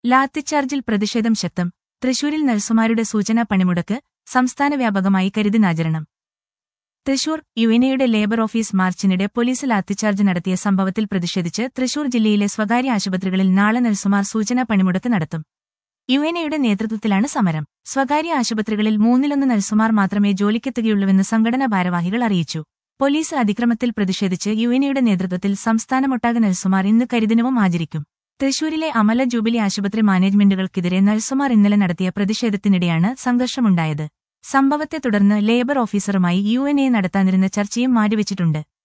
ലാത്തിച്ചാർജിൽ പ്രതിഷേധം ശക്തം തൃശൂരിൽ നഴ്സുമാരുടെ സൂചനാ പണിമുടക്ക് സംസ്ഥാന വ്യാപകമായി കരുതിനാചരണം തൃശൂർ യുഎനയുടെ ലേബർ ഓഫീസ് മാർച്ചിനിടെ പോലീസ് ലാത്തിച്ചാർജ് നടത്തിയ സംഭവത്തിൽ പ്രതിഷേധിച്ച് തൃശൂർ ജില്ലയിലെ സ്വകാര്യ ആശുപത്രികളിൽ നാളെ നഴ്സുമാർ സൂചനാ പണിമുടക്ക് നടത്തും യുഎനയുടെ നേതൃത്വത്തിലാണ് സമരം സ്വകാര്യ ആശുപത്രികളിൽ മൂന്നിലൊന്ന് നഴ്സുമാർ മാത്രമേ ജോലിക്കെത്തുകയുള്ളൂവെന്ന് സംഘടനാ ഭാരവാഹികൾ അറിയിച്ചു പോലീസ് അതിക്രമത്തിൽ പ്രതിഷേധിച്ച് യുഎനയുടെ നേതൃത്വത്തിൽ സംസ്ഥാനമൊട്ടാകെ നഴ്സുമാർ ഇന്ന് കരിദിനവും ആചരിക്കും തൃശൂരിലെ അമല ജൂബിലി ആശുപത്രി മാനേജ്മെന്റുകൾക്കെതിരെ നഴ്സുമാർ ഇന്നലെ നടത്തിയ പ്രതിഷേധത്തിനിടെയാണ് സംഘർഷമുണ്ടായത് സംഭവത്തെ തുടർന്ന് ലേബർ ഓഫീസറുമായി യു എൻ എ നടത്താനിരുന്ന ചർച്ചയും മാറ്റിവെച്ചിട്ടുണ്ട്